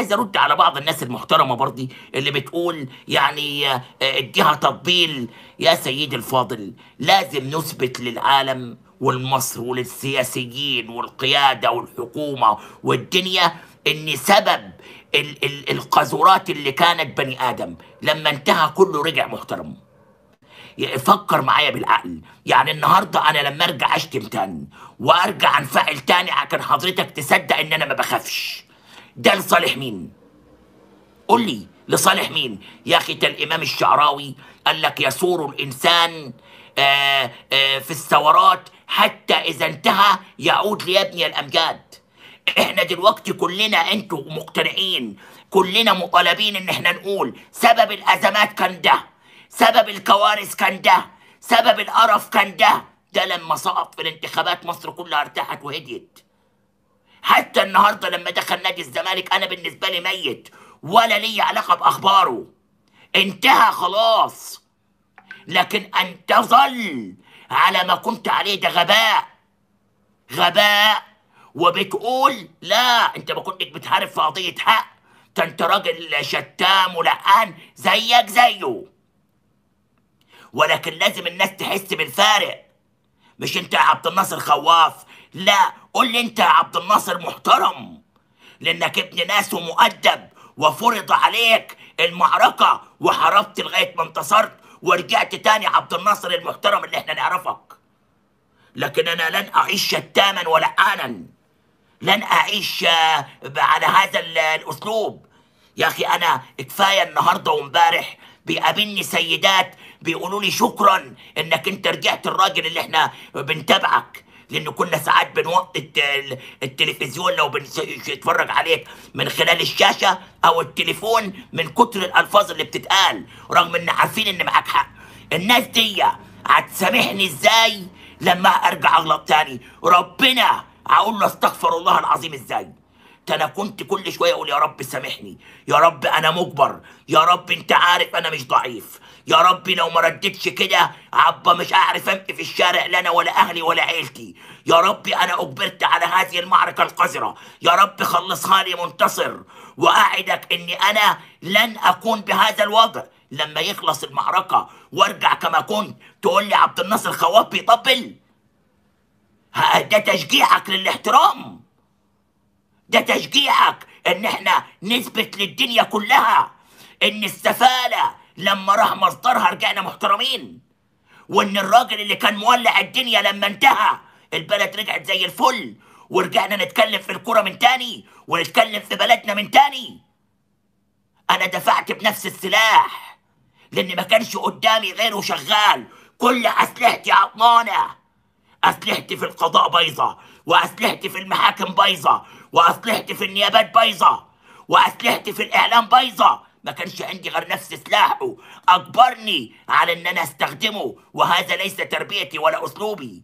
عايز ارد على بعض الناس المحترمه برضي اللي بتقول يعني آه، اديها تطبيل يا سيدي الفاضل لازم نثبت للعالم والمصر وللسياسيين والقياده والحكومه والدنيا ان سبب ال ال القذورات اللي كانت بني ادم لما انتهى كله رجع محترم فكر معايا بالعقل يعني النهارده انا لما ارجع اشتم تاني وارجع انفعل تاني عشان حضرتك تصدق ان انا ما بخافش ده لصالح مين قول لي لصالح مين يا اخي ده الامام الشعراوي قال لك يثور الانسان آآ آآ في الثورات حتى اذا انتهى يعود ليبني الامجاد احنا دلوقتي كلنا انتوا مقتنعين كلنا مطالبين ان احنا نقول سبب الازمات كان ده سبب الكوارث كان ده سبب القرف كان ده ده لما سقط في الانتخابات مصر كلها ارتاحت وهديت حتى النهارده لما دخل نادي الزمالك انا بالنسبه لي ميت ولا لي علاقه باخباره انتهى خلاص لكن ان تظل على ما كنت عليه ده غباء غباء وبتقول لا انت ما كنتش بتحارب في قضيه حق ده انت راجل شتام ولقان زيك زيه ولكن لازم الناس تحس بالفارق مش انت يا عبد الناصر خواف لا قول لي انت يا عبد الناصر محترم لانك ابن ناس ومؤدب وفرض عليك المعركة وحاربت لغاية ما انتصرت ورجعت تاني عبد الناصر المحترم اللي احنا نعرفك لكن انا لن اعيش شتاما ولعانا لن اعيش آه، على هذا ال- الاسلوب يا اخي انا كفايه النهارده وامبارح بيقابلني سيدات بيقولوا لي شكرا انك انت رجعت الراجل اللي احنا بنتابعك لان كنا ساعات بنوقت الت- التلفزيون لو بنتفرج عليك من خلال الشاشه او التليفون من كتر الالفاظ اللي بتتقال رغم ان عارفين ان معاك حق الناس دي هتسامحني ازاي لما ارجع اغلط تاني ربنا هقول له استغفر الله العظيم ازاي ده انا كنت كل شويه اقول يا رب سامحني يا رب انا مجبر يا رب انت عارف انا مش ضعيف يا رب لو ما ردتش كده عبا مش هعرف امشي في الشارع لا انا ولا اهلي ولا عيلتي يا رب انا اجبرت على هذه المعركه القذره يا رب خلصها لي منتصر واعدك اني انا لن اكون بهذا الوضع لما يخلص المعركه وارجع كما كنت تقول لي عبد الناصر خواف بيطبل ها- ده تشجيعك للاحترام ده تشجيعك ان احنا نثبت للدنيا كلها ان السفالة لما راح مصدرها رجعنا محترمين وان الراجل اللي كان مولع الدنيا لما انتهى البلد رجعت زي الفل ورجعنا نتكلم في الكرة من تاني ونتكلم في بلدنا من تاني انا دفعت بنفس السلاح لان ما كانش قدامي غيره شغال كل اسلحتي عطلانه اسلحتي في القضاء بايظه واسلحتي في المحاكم بايظه واسلحتي في النيابات بايظه واسلحتي في الاعلام بايظه ما كانش عندي غير نفس سلاحه اجبرني على ان انا استخدمه وهذا ليس تربيتي ولا اسلوبي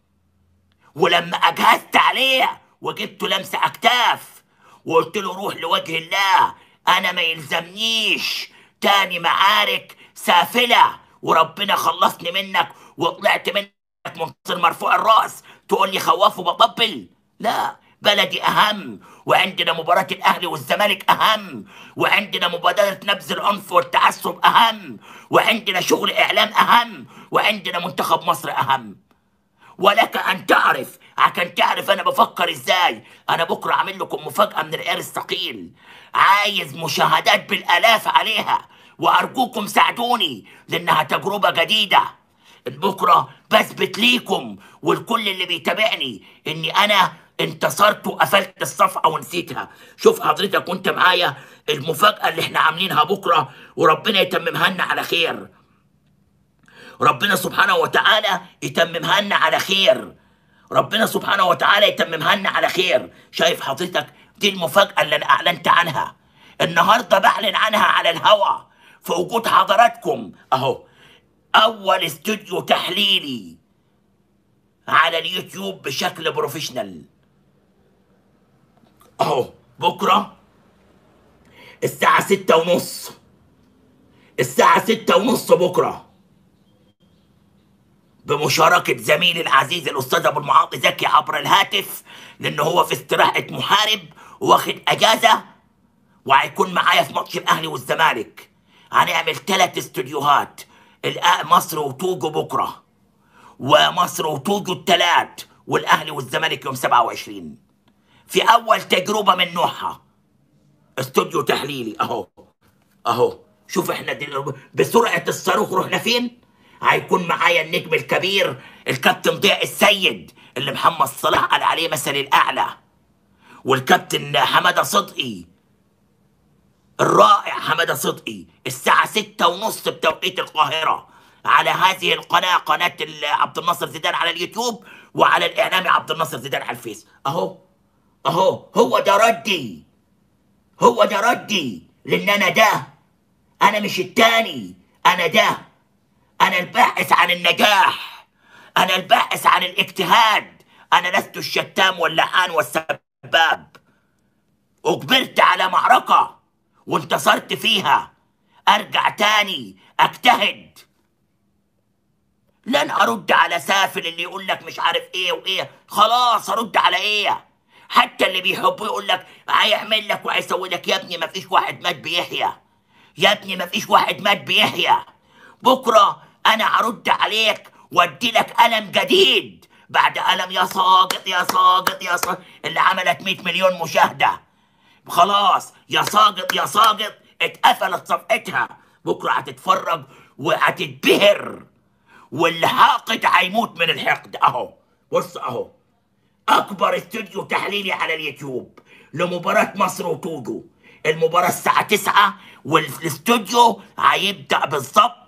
ولما اجهزت عليه وجبت لمسه اكتاف وقلت له روح لوجه الله انا ما يلزمنيش تاني معارك سافله وربنا خلصني منك وطلعت منك منتصر مرفوع الراس تقول لي خواف وبطبل لا بلدي اهم وعندنا مباراة الاهلي والزمالك اهم وعندنا مبادرة نبذ العنف والتعصب اهم وعندنا شغل اعلام اهم وعندنا منتخب مصر اهم ولك ان تعرف عشان تعرف انا بفكر ازاي انا بكره عامل لكم مفاجاه من العيار الثقيل عايز مشاهدات بالالاف عليها وارجوكم ساعدوني لانها تجربه جديده بكره بثبت ليكم والكل اللي بيتابعني اني انا انتصرت وقفلت الصفحه ونسيتها شوف حضرتك وانت معايا المفاجاه اللي احنا عاملينها بكره وربنا يتممها لنا على خير ربنا سبحانه وتعالى يتممها لنا على خير ربنا سبحانه وتعالى يتممها لنا على خير شايف حضرتك دي المفاجأة اللي أنا أعلنت عنها النهاردة بعلن عنها على الهوا في وجود حضراتكم أهو أول استوديو تحليلي على اليوتيوب بشكل بروفيشنال أهو بكرة الساعة ستة ونص الساعة ستة ونص بكرة بمشاركة زميلي العزيز الأستاذ أبو المعاطي زكي عبر الهاتف لأنه هو في استراحة محارب واخد أجازة وهيكون معايا في ماتش الاهلي والزمالك هنعمل ثلاث استوديوهات الأ- مصر وتوجو بكره ومصر وتوجو الثلاث والاهلي والزمالك يوم 27 في اول تجربه من نوعها استوديو تحليلي اهو اهو شوف احنا دل... بسرعه الصاروخ رحنا فين هيكون معايا النجم الكبير الكابتن ضياء السيد اللي محمد صلاح قال عليه مثل الاعلى والكابتن حماده صدقي الرائع حماده صدقي الساعة ستة ونص بتوقيت القاهرة على هذه القناة قناة ال- عبد الناصر زيدان على اليوتيوب وعلى الإعلامي عبد الناصر زيدان على الفيس أهو أهو هو ده ردي هو ده ردي لأن أنا ده أنا مش التاني أنا ده أنا الباحث عن النجاح أنا الباحث عن الاجتهاد أنا لست الشتام واللعان والسباب أجبرت على معركة وانتصرت فيها أرجع تاني أجتهد لن أرد على سافل اللي يقول لك مش عارف إيه وإيه خلاص أرد على إيه حتى اللي بيحبه يقول لك هيعمل لك وهيسوي لك يا ابني مفيش واحد مات بيحيى يا ابني مفيش واحد مات بيحيى بكرة أنا أرد عليك وأدي لك قلم جديد بعد قلم يا ساقط يا ساقط يا ساقط اللي عملت 100 مليون مشاهدة خلاص يا ساقط يا ساقط اتقفلت صفحتها بكرة هتتفرج وهتتبهر واللي حاقد هيموت من الحقد اهو بص اهو اكبر استوديو تحليلي على اليوتيوب لمباراة مصر وتوجو المباراة الساعة 9 والاستوديو هيبدأ بالظبط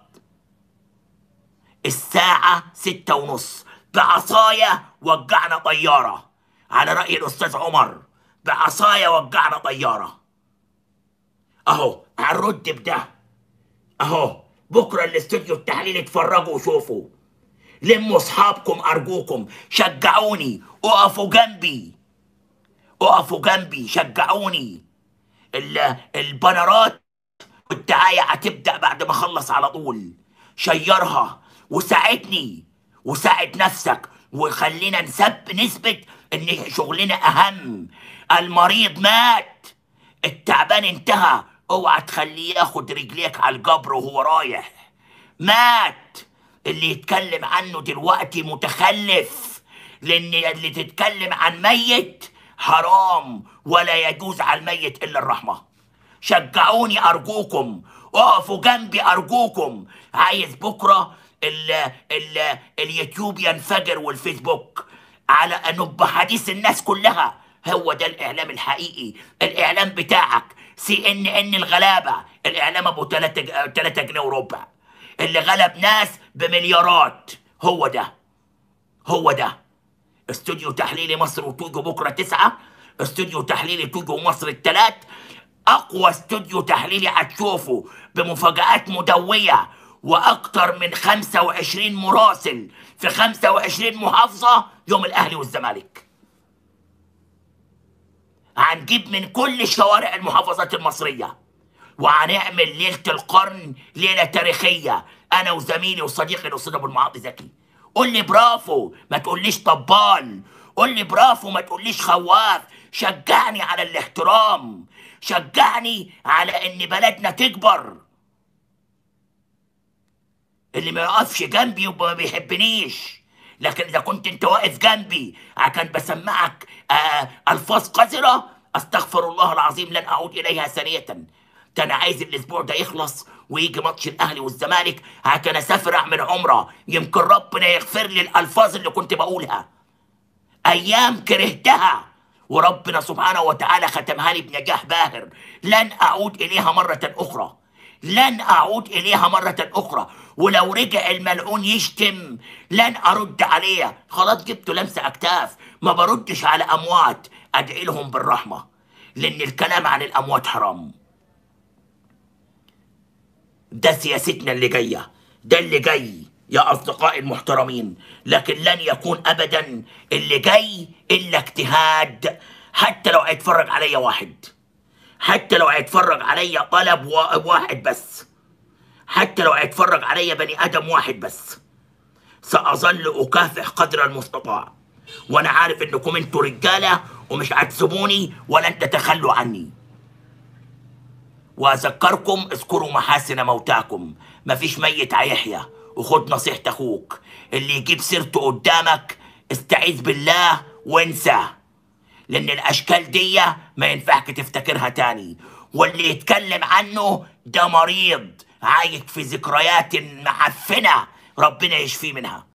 الساعة ستة ونص بعصاية وجعنا طيارة على رأي الأستاذ عمر بعصاية وجعنا طيارة أهو هنرد بده أهو بكرة الاستوديو التحليلي اتفرجوا وشوفوا لموا أصحابكم أرجوكم شجعوني اقفوا جنبي اقفوا جنبي شجعوني ال- البنرات والدعاية هتبدأ بعد ما أخلص على طول شيرها وساعدني وساعد نفسك وخلينا نسب نثبت إن شغلنا أهم المريض مات التعبان انتهى اوعى تخليه ياخد رجليك على الجبر وهو رايح مات اللي يتكلم عنه دلوقتي متخلف لان اللي تتكلم عن ميت حرام ولا يجوز على الميت الا الرحمه شجعوني ارجوكم اقفوا جنبي ارجوكم عايز بكره ال ال اليوتيوب ينفجر والفيسبوك على انه حديث الناس كلها هو ده الاعلام الحقيقي الاعلام بتاعك سي ان ان الغلابه الاعلام ابو 3 3 جنيه وربع اللي غلب ناس بمليارات هو ده هو ده استوديو تحليلي مصر وتوجو بكره تسعة استوديو تحليلي توجو مصر الثلاث اقوى استوديو تحليلي هتشوفه بمفاجآت مدوية واكتر من 25 مراسل في 25 محافظة يوم الاهلي والزمالك هنجيب من كل شوارع المحافظات المصرية وهنعمل ليلة القرن ليلة تاريخية أنا وزميلي وصديقي الأستاذ أبو المعاطي زكي قول لي برافو ما تقوليش طبال قول لي برافو ما تقوليش خواف شجعني على الاحترام شجعني على إن بلدنا تكبر اللي ما يقفش جنبي يبقى ما بيحبنيش لكن اذا كنت انت واقف جنبي كان بسمعك آه الفاظ قذره استغفر الله العظيم لن اعود اليها ثانيه ده انا عايز الاسبوع ده يخلص ويجي ماتش الاهلي والزمالك هكذا اسافر اعمل عمره يمكن ربنا يغفر لي الالفاظ اللي كنت بقولها ايام كرهتها وربنا سبحانه وتعالى ختمها لي بنجاح باهر لن اعود اليها مره اخرى لن اعود اليها مره اخرى ولو رجع الملعون يشتم لن ارد عليه خلاص جبت لمسه اكتاف ما بردش على اموات ادعي لهم بالرحمه لان الكلام عن الاموات حرام ده سياستنا اللي جايه ده اللي جاي يا اصدقائي المحترمين لكن لن يكون ابدا اللي جاي الا اجتهاد حتى لو هيتفرج عليا واحد حتى لو هيتفرج عليا طلب وا- واحد بس حتى لو هيتفرج عليا بني ادم واحد بس ساظل اكافح قدر المستطاع وانا عارف انكم انتوا رجاله ومش هتسيبوني ولن تتخلوا عني واذكركم اذكروا محاسن موتاكم مفيش ميت هيحيا وخد نصيحة اخوك اللي يجيب سيرته قدامك استعيذ بالله وانسى لان الاشكال دي ما ينفعك تفتكرها تاني واللي يتكلم عنه ده مريض عايش في ذكريات معفنة ربنا يشفيه منها